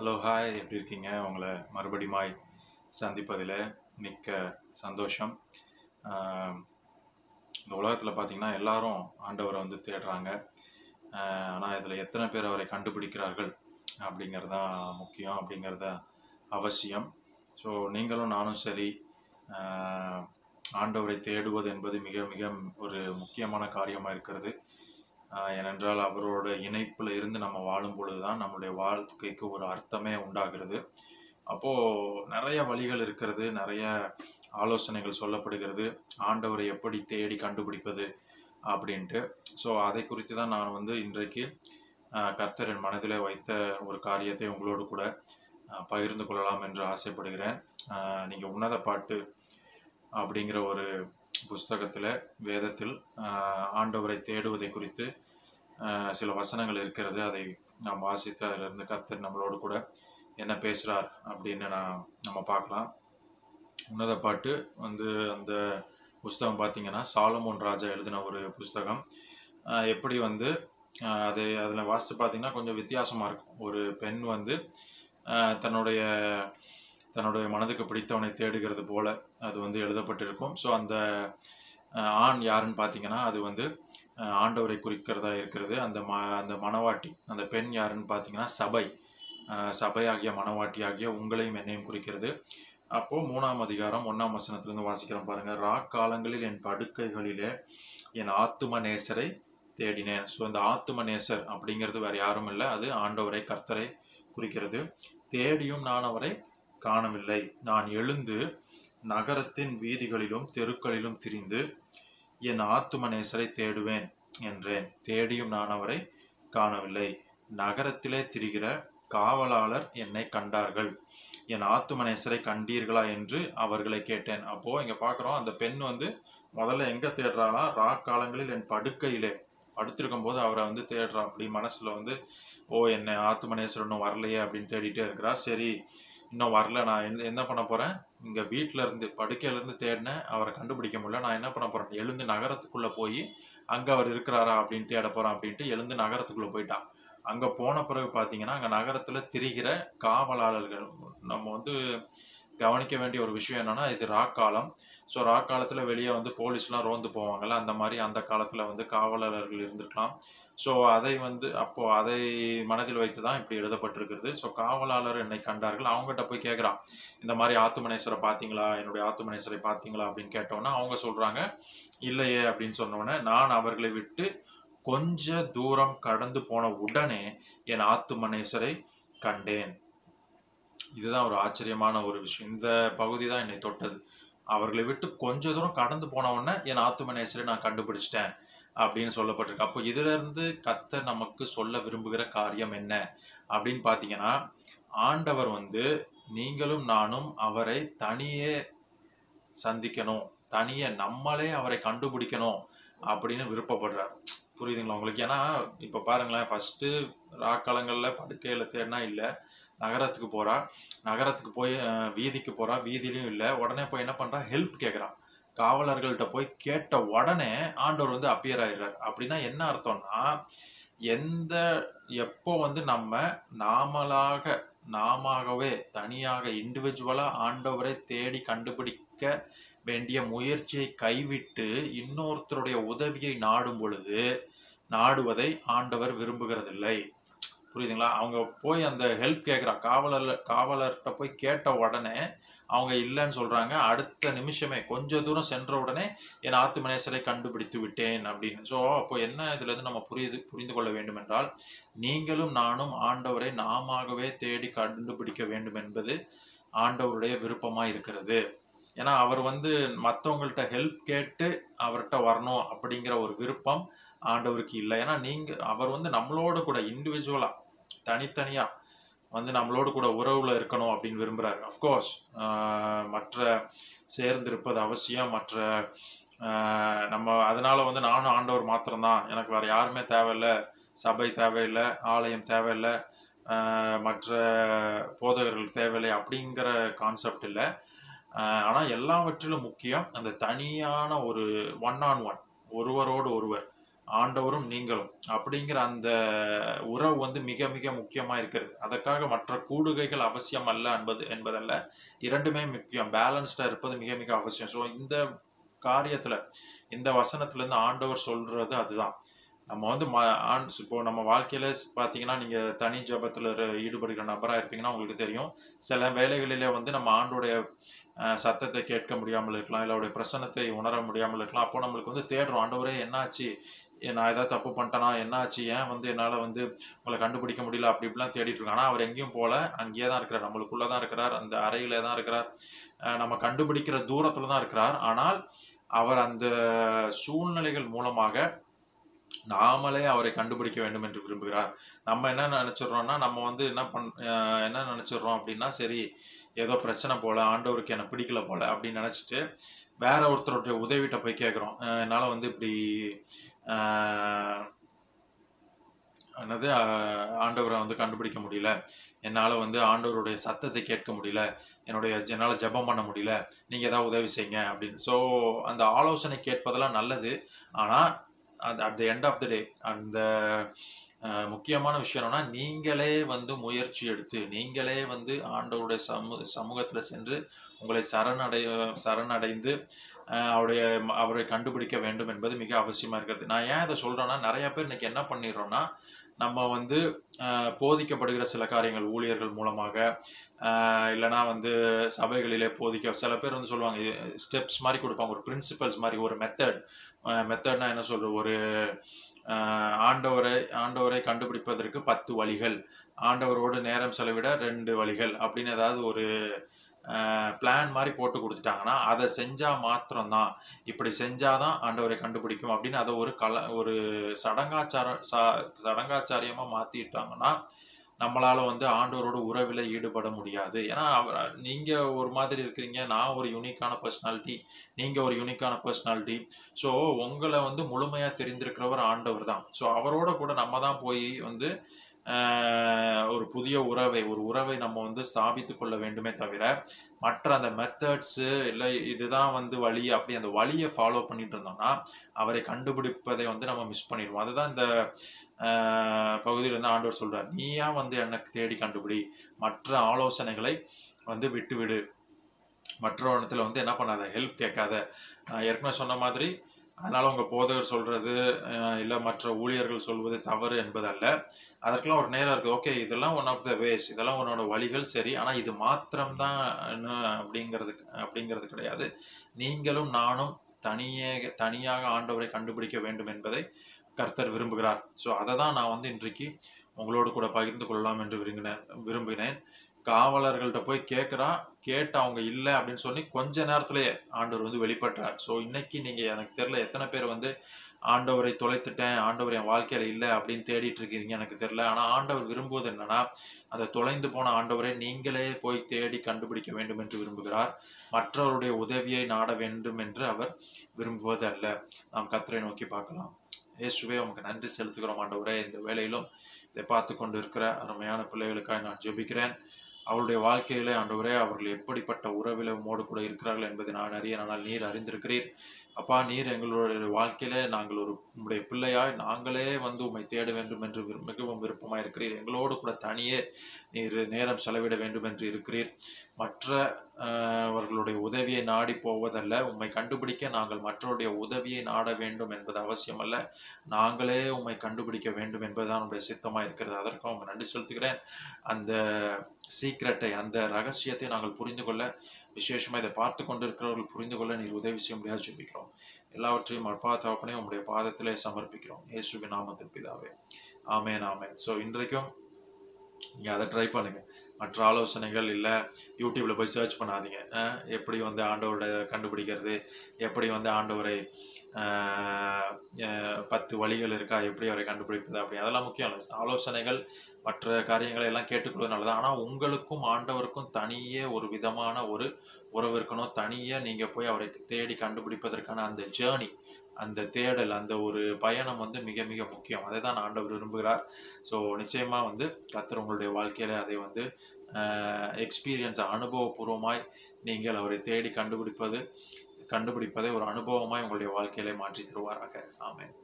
hello hi எப்படி இருக்கீங்க உங்களை மறுபடியுமாய் சந்திப்பதில் மிக்க சந்தோஷம் ஆம், இந்த உலகத்தில் பார்த்தீங்கன்னா எல்லாரும் ஆண்டவரை வந்து தேடுறாங்க ஆனால் இதில் எத்தனை பேர் அவரை கண்டுபிடிக்கிறார்கள் அப்படிங்கிறது தான் முக்கியம் அப்படிங்கிறத அவசியம் ஸோ நீங்களும் நானும் சரி ஆஹ், ஆண்டவரை தேடுவது என்பது மிக மிக ஒரு முக்கியமான காரியமாக இருக்கிறது ஆஹ் ஏனென்றால் அவரோட இணைப்பில் இருந்து நம்ம வாழும் பொழுது தான் நம்முடைய வாழ்க்கைக்கு ஒரு அர்த்தமே உண்டாகிறது அப்போது நிறைய வழிகள் இருக்கிறது நிறைய ஆலோசனைகள் சொல்லப்படுகிறது ஆண்டவரை எப்படி தேடி கண்டுபிடிப்பது அப்படின்ட்டு ஸோ அதை குறித்து தான் நான் வந்து இன்றைக்கு ஆஹ் கர்த்தர் என் மனதிலே வைத்த ஒரு காரியத்தை உங்களோடு கூட ஆஹ் பகிர்ந்து கொள்ளலாம் என்று ஆசைப்படுகிறேன் நீங்கள் உன்னத பாட்டு அப்படிங்கிற ஒரு புஸ்தகத்தில் வேதத்தில் ஆஹ் ஆண்டவரை தேடுவதை குறித்து ஆஹ் சில வசனங்கள் இருக்கிறது அதை நாம் வாசித்து அதிலிருந்து கர்த்தர் நம்மளோடு கூட என்ன பேசுகிறார் அப்படின்னு நான் நம்ம பார்க்கலாம் உன்னத பாட்டு வந்து அந்த புஸ்தகம் பார்த்தீங்கன்னா சாலமோன் ராஜா எழுதின ஒரு புஸ்தகம் ஆஹ் எப்படி வந்து ஆஹ் அது அதில் வாசித்து பார்த்தீங்கன்னா கொஞ்சம் வித்தியாசமாக இருக்கும் ஒரு பெண் வந்து ஆஹ் தன்னுடைய தன்னுடைய மனதுக்கு பிடித்தவனை தேடுகிறது போல அது வந்து எழுதப்பட்டிருக்கும் ஸோ அந்த ஆஹ் ஆண் யாருன்னு பார்த்தீங்கன்னா அது வந்து ஆஹ் ஆண்டவரை குறிக்கிறதா இருக்கிறது அந்த ம அந்த மணவாட்டி அந்த பெண் யாருன்னு பார்த்தீங்கன்னா சபை ஆஹ் சபையாகிய மணவாட்டி ஆகிய உங்களையும் என்னையும் குறிக்கிறது அப்போது மூணாம் அதிகாரம் ஒன்றாம் வசனத்திலிருந்து வாசிக்கிறோம் பாருங்கள் ரா காலங்களில் என் படுக்கைகளிலே என் ஆத்தும நேசரை தேடினேன் ஸோ அந்த ஆத்தும நேசர் அப்படிங்கிறது வேறு யாரும் இல்லை அது ஆண்டவரை கர்த்தரை குறிக்கிறது தேடியும் நான் அவரை காணவில்லை நான் எழுந்து நகரத்தின் வீதிகளிலும் தெருக்களிலும் திரிந்து என் ஆத்தும நேசரை தேடுவேன் என்றேன் தேடியும் நான் அவரை காணவில்லை நகரத்திலே திரிகிற காவலாளர் என்னை கண்டார்கள் என் ஆத்தும நேசரை கண்டீர்களா என்று அவர்களை கேட்டேன் அப்போ இங்க பார்க்குறோம் அந்த பெண் வந்து முதல்ல எங்க தேடுறாளா ரா காலங்களில் என் படுக்கையிலே படுத்திருக்கும் போது அவரை வந்து தேடுறா அப்படி மனசுல வந்து ஓ என்ன ஆத்தும நேசர் இன்னும் வரலையே அப்படின்னு தேடிட்டே இருக்கிறா சரி இன்னும் வரல நான் என்ன என்ன பண்ண போறேன் இங்க வீட்ல இருந்து படுக்கையில இருந்து தேடினேன் அவரை கண்டுபிடிக்க முடியல நான் என்ன பண்ண போறேன் எழுந்து நகரத்துக்குள்ள போய் அங்க அவர் இருக்கிறாரா அப்படின்னு தேட போறேன் அப்படின்ட்டு எழுந்து நகரத்துக்குள்ள போயிட்டான் அங்க போன பிறகு பாத்தீங்கன்னா அங்க நகரத்துல திரிகிற காவலாளர்கள் நம்ம வந்து கவனிக்க வேண்டிய ஒரு விஷயம் என்னன்னா இது ராக் காலம் ஸோ ராக் காலத்தில் வெளியே வந்து போலீஸ்லாம் ரோந்து போவாங்கல்ல அந்த மாதிரி அந்த காலத்தில் வந்து காவலாளர்கள் இருந்திருக்கலாம் ஸோ அதை வந்து அப்போ அதை மனதில் வைத்து தான் இப்படி எழுதப்பட்டிருக்கிறது ஸோ காவலாளர் என்னை கண்டார்கள் அவங்ககிட்ட போய் கேட்குறான் இந்த மாதிரி ஆத்துமனேஸ்வரை பார்த்தீங்களா என்னுடைய ஆத்துமனேஸ்வரை பார்த்தீங்களா அப்படின்னு கேட்டோன்னா அவங்க சொல்கிறாங்க இல்லையே அப்படின்னு சொன்னோடனே நான் அவர்களை விட்டு கொஞ்ச தூரம் கடந்து போன உடனே என் ஆத்துமனேசரை கண்டேன் இதுதான் ஒரு ஆச்சரியமான ஒரு விஷயம் இந்த பகுதி தான் என்னை தொட்டது அவர்களை விட்டு கொஞ்ச தூரம் கடந்து போன உடனே என் ஆத்துமனேசரை நான் கண்டுபிடிச்சிட்டேன் அப்படின்னு சொல்லப்பட்டிருக்கு அப்போ இதுல இருந்து கத்த நமக்கு சொல்ல விரும்புகிற காரியம் என்ன அப்படின்னு பார்த்தீங்கன்னா ஆண்டவர் வந்து நீங்களும் நானும் அவரை தனியே சந்திக்கணும் தனியே நம்மளே அவரை கண்டுபிடிக்கணும் அப்படின்னு விருப்பப்படுறார் புரியுதுங்களா உங்களுக்கு ஏன்னா இப்போ பாருங்களேன் ஃபஸ்ட்டு ராக்காலங்களில் படுக்கையில் தேடினா இல்லை நகரத்துக்கு போகிறா நகரத்துக்கு போய் அஹ், வீதிக்கு போகிறா வீதிலையும் இல்லை உடனே போய் என்ன பண்ணுறா ஹெல்ப் கேட்குறான் காவலர்கள்ட்ட போய் கேட்ட உடனே ஆண்டவர் வந்து அப்பியர் ஆயிடுறார் அப்படின்னா என்ன அர்த்தம்னா எந்த எப்போ வந்து நம்ம நாமளாக நாமாகவே தனியாக இண்டிவிஜுவலாக ஆண்டவரை தேடி கண்டுபிடிக்க வேண்டிய முயற்சியை கைவிட்டு இன்னொருத்தருடைய உதவியை நாடும் பொழுது நாடுவதை ஆண்டவர் விரும்புகிறதில்லை புரியுதுங்களா அவங்க போய் அந்த ஹெல்ப் கேட்குறா காவலர் காவலர்கிட்ட போய் கேட்ட உடனே அவங்க இல்லைன்னு சொல்றாங்க அடுத்த நிமிஷமே கொஞ்ச தூரம் சென்ற உடனே என் ஆத்துமனேசரை கண்டுபிடித்து விட்டேன் அப்படின்னு ஸோ அப்போ என்ன இதுல இருந்து நம்ம புரியுது புரிந்து கொள்ள வேண்டும் என்றால் நீங்களும் நானும் ஆண்டவரை நாமாகவே தேடி கண்டுபிடிக்க வேண்டும் என்பது ஆண்டவருடைய விருப்பமா இருக்கிறது ஏன்னா அவர் வந்து மற்றவங்கள்ட்ட ஹெல்ப் கேட்டு அவர்கிட்ட வரணும் அப்படிங்கிற ஒரு விருப்பம் ஆண்டவருக்கு இல்லை ஏன்னா நீங்க அவர் வந்து நம்மளோட கூட இண்டிவிஜுவலா தனித்தனியா வந்து நம்மளோடு கூட உறவுல இருக்கணும் அப்படின்னு விரும்புறாரு அஃப்கோர்ஸ் மற்ற சேர்ந்திருப்பது அவசியம் மற்ற ஆஹ், நம்ம அதனால வந்து நானும் ஆண்டவர் மாத்திரம்தான் எனக்கு வேற யாருமே தேவையில்லை சபை தேவையில்லை ஆலயம் தேவையில்லை ஆஹ், மற்ற போதகர்கள் தேவையில்லை அப்படிங்கிற கான்செப்ட் இல்லை ஆனால் எல்லாவற்றிலும் முக்கியம் அந்த தனியான ஒரு ஒன் ஆன் ஒன் ஒருவரோடு ஒருவர் ஆண்டவரும் நீங்களும் அப்படிங்கிற அந்த உறவு வந்து மிக மிக முக்கியமா இருக்கிறது அதற்காக மற்ற கூடுகைகள் அவசியம் அல்ல என்பது என்பதல்ல இரண்டுமே முக்கியம் பேலன்ஸ்டா இருப்பது மிக மிக அவசியம் ஸோ இந்த காரியத்துல இந்த வசனத்துல இருந்து ஆண்டவர் சொல்றது அதுதான் நம்ம வந்து ம ஆண் இப்போ நம்ம வாழ்க்கையில பார்த்தீங்கன்னா நீங்க தனி ஜபத்துல இரு- ஈடுபடுகிற நபரா இருப்பீங்கன்னா உங்களுக்கு தெரியும் சில வேலைகளிலே வந்து நம்ம ஆண்டோடைய அஹ், சத்தத்தை கேட்க முடியாமல் இருக்கலாம் இல்லை அவருடைய பிரசன்னத்தை உணர முடியாமல் இருக்கலாம் அப்போ நம்மளுக்கு வந்து தேடுறோம் ஆண்டவரே என்னாச்சு ஏ, நான் ஏதாவது தப்பு பண்ணிட்டேனா என்னாச்சு ஏன் வந்து என்னால் வந்து உங்களை கண்டுபிடிக்க முடியல அப்படி இப்படிலாம் தேடிட்டு இருக்கோம் ஆனால் அவர் எங்கேயும் போல அங்கேயே தான் இருக்கிறார் நம்மளுக்குள்ளே தான் இருக்கிறார் அந்த அறையிலே தான் இருக்கிறார் அஹ், நம்ம கண்டுபிடிக்கிற தூரத்தில் தான் இருக்கிறார் ஆனால் அவர் அந்த சூழ்நிலைகள் மூலமாக நாமளே அவரை கண்டுபிடிக்க வேண்டும் என்று விரும்புகிறார் நம்ம என்ன நினைச்சிடுறோம்னா நம்ம வந்து என்ன பண் அஹ் என்ன நினைச்சிடுறோம் அப்படின்னா சரி ஏதோ பிரச்சனை போல ஆண்டவருக்கு என்ன பிடிக்கல போல அப்படின்னு நினைச்சிட்டு வேற ஒருத்தருடைய உதவிட்ட போய் கேட்குறோம் என்னால் வந்து இப்படி அஹ், என்னது அஹ், ஆண்டவரை வந்து கண்டுபிடிக்க முடியல என்னால் வந்து ஆண்டவருடைய சத்தத்தை கேட்க முடியல என்னுடைய என்னால் ஜெபம் பண்ண முடியல நீங்கள் ஏதாவது உதவி செய்யுங்க அப்படின்னு ஸோ அந்த ஆலோசனை கேட்பதெல்லாம் நல்லது ஆனால் அந்த at the end of the day அந்த அஹ், முக்கியமான விஷயம் என்னன்னா நீங்களே வந்து முயற்சி எடுத்து நீங்களே வந்து ஆண்டவருடைய சமூக சமூகத்தில் சென்று உங்களை சரணடைய சரணடைந்து அஹ், அவருடைய அவரை கண்டுபிடிக்க வேண்டும் என்பது மிக அவசியமாக இருக்கிறது நான் ஏன் இதை சொல்கிறேன்னா நிறைய பேர் இன்னைக்கு என்ன பண்ணிடுறோம்னா நம்ம வந்து அஹ், போதிக்கப்படுகிற சில காரியங்கள் ஊழியர்கள் மூலமாக அஹ், இல்லைனா வந்து சபைகளிலே போதிக்க சில பேர் வந்து சொல்லுவாங்க ஸ்டெப்ஸ் மாதிரி கொடுப்பாங்க ஒரு பிரின்சிபல்ஸ் மாதிரி ஒரு மெத்தட் மெத்தட்னா என்ன சொல்றது ஒரு அஹ், ஆண்டவரை ஆண்டவரை கண்டுபிடிப்பதற்கு பத்து வழிகள் ஆண்டவரோடு நேரம் செலவிட ரெண்டு வழிகள் அப்படின்னு ஏதாவது ஒரு பிளான் மாதிரி போட்டு கொடுத்துட்டாங்கன்னா அதை செஞ்சால் மாத்திரம்தான் இப்படி செஞ்சாதான் ஆண்டவரை கண்டுபிடிக்கும் அப்படின்னு அதை ஒரு கல ஒரு சடங்காச்சார ச சடங்காச்சாரியமாக மாற்றிட்டாங்கன்னா நம்மளால வந்து ஆண்டவரோட உறவில் ஈடுபட முடியாது ஏன்னா அவர் நீங்க ஒரு மாதிரி இருக்கிறீங்க நான் ஒரு யூனிக்கான பர்சனாலிட்டி நீங்க ஒரு யூனிக்கான பர்சனாலிட்டி ஸோ உங்களை வந்து முழுமையா தெரிந்திருக்கிறவர் ஆண்டவர் தான் ஸோ அவரோட கூட நம்ம தான் போய் வந்து ஆஹ், ஒரு புதிய உறவை ஒரு உறவை நம்ம வந்து ஸ்தாபித்து கொள்ள வேண்டுமே தவிர மற்ற அந்த மெத்தட்ஸு இல்லை இதுதான் வந்து வழி அப்படி அந்த வழியை ஃபாலோ பண்ணிட்டு இருந்தோம்னா அவரை கண்டுபிடிப்பதை வந்து நம்ம மிஸ் பண்ணிடுவோம் அதுதான் இந்த பகுதியில் வந்து ஆண்டவர் சொல்றார் நீயா வந்து எனக்கு தேடி கண்டுபிடி மற்ற ஆலோசனைகளை வந்து விட்டுவிடு மற்றவனத்தில் வந்து என்ன பண்ணாத ஹெல்ப் கேட்காத நான் ஏற்கனவே சொன்ன மாதிரி அதனால உங்க போதகர் சொல்றது அஹ், இல்ல மற்ற ஊழியர்கள் சொல்வது தவறு என்பதல்ல அதற்கெல்லாம் ஒரு நேரம் இருக்கு ஓகே இதெல்லாம் ஒன் ஆஃப் த வேஸ் இதெல்லாம் உன்னோட வழிகள் சரி ஆனா இது மாத்திரம்தான் அப்படிங்கிறது அப்படிங்கிறது கிடையாது நீங்களும் நானும் தனியே தனியாக ஆண்டவரை கண்டுபிடிக்க வேண்டும் என்பதை கர்த்தர் விரும்புகிறார் ஸோ அதை தான் நான் வந்து இன்றைக்கு உங்களோடு கூட பகிர்ந்து கொள்ளலாம் என்று விரும்பினேன் விரும்பினேன் காவலர்கள்ட்ட போய் கேட்குறா கேட்டு அவங்க இல்லை அப்படின்னு சொல்லி கொஞ்ச நேரத்திலேயே ஆண்டவர் வந்து வெளிப்பட்டார் ஸோ இன்னைக்கு நீங்கள் எனக்கு தெரியல எத்தனை பேர் வந்து ஆண்டவரை தொலைத்துட்டேன் ஆண்டவர் என் வாழ்க்கையில் இல்லை அப்படின்னு தேடிட்டு இருக்கீங்க எனக்கு தெரியல ஆனால் ஆண்டவர் விரும்புவது என்னன்னா அந்த தொலைந்து போன ஆண்டவரை நீங்களே போய் தேடி கண்டுபிடிக்க வேண்டும் என்று விரும்புகிறார் மற்றவருடைய உதவியை நாட வேண்டும் என்று அவர் விரும்புவது அல்ல நாம் கத்தரை நோக்கி பார்க்கலாம் இயேசுவே உமக்கு நன்றி செலுத்துகிறோம் ஆண்டவரே இந்த வேளையிலும் இதை பார்த்து கொண்டு இருக்கிற அருமையான பிள்ளைகளுக்காக நான் ஜெபிக்கிறேன் அவருடைய வாழ்க்கையிலே ஆண்டவரே அவர்கள் எப்படிப்பட்ட உறவில் உம்மோடு கூட இருக்கிறார்கள் என்பதை நான் அறிய ஆனால் நீர் அறிந்திருக்கிறீர் அப்பா நீர் எங்களுடைய வாழ்க்கையிலே நாங்கள் ஒரு உம்முடைய பிள்ளையாய் நாங்களே வந்து உம்மை தேட வேண்டும் என்று விரு- மிகவும் விருப்பமாய் இருக்கிறீர் எங்களோடு கூட தனியே நீர் நேரம் செலவிட வேண்டும் என்று இருக்கிறீர் மற்ற ஆஹ், அவர்களுடைய உதவியை நாடி போவதல்ல உம்மை கண்டுபிடிக்க நாங்கள் மற்றவருடைய உதவியை நாட வேண்டும் என்பது அவசியமல்ல நாங்களே உம்மை கண்டுபிடிக்க வேண்டும் என்பதுதான் உடைய சித்தமாக இருக்கிறது அதற்கு அவங்க நன்றி செலுத்துகிறேன் அந்த சீக்ரெட்டை அந்த ரகசியத்தை நாங்கள் புரிந்து கொள்ள விசேஷமாக இதை பார்த்து கொண்டிருக்கிறவர்கள் புரிந்து கொள்ள நீர் உதவி செய்ய முடியாது ஜெபிக்கிறோம் எல்லாவற்றையும் அப்பா தகப்பனே உம்முடைய பாதத்திலே சமர்ப்பிக்கிறோம் இயேசுவின் நாமத்தின் பிதாவே ஆமேன் ஆமேன் ஸோ இன்றைக்கும் நீங்கள் அதை ட்ரை பண்ணுங்க மற்ற ஆலோசனைகள் இல்லை யூடியூப்ல போய் சர்ச் பண்ணாதீங்க அஹ், எப்படி வந்து ஆண்டவரை கண்டுபிடிக்கிறது எப்படி வந்து ஆண்டவரை ஆஹ், அஹ், பத்து வழிகள் இருக்கா எப்படி அவரை கண்டுபிடிப்பது அப்படி அதெல்லாம் முக்கியம் இல்லை ஆலோசனைகள் மற்ற காரியங்களை எல்லாம் கேட்டுக்கொள்வது நல்லது ஆனால் உங்களுக்கும் ஆண்டவருக்கும் தனியே ஒரு விதமான ஒரு உறவு இருக்கணும் தனியே நீங்கள் போய் அவரை தேடி கண்டுபிடிப்பதற்கான அந்த ஜேர்னி அந்த தேடல் அந்த ஒரு பயணம் வந்து மிக மிக முக்கியம் அதை தான் ஆண்டவர் விரும்புகிறார் ஸோ நிச்சயமாக வந்து கர்த்தர் உங்களுடைய வாழ்க்கையில அதை வந்து எக்ஸ்பீரியன்ஸ் அனுபவபூர்வமாய் நீங்கள் அவரை தேடி கண்டுபிடிப்பது கண்டுபிடிப்பதை ஒரு அனுபவமாய் உங்களுடைய வாழ்க்கையிலே மாற்றி தருவாராக ஆமென்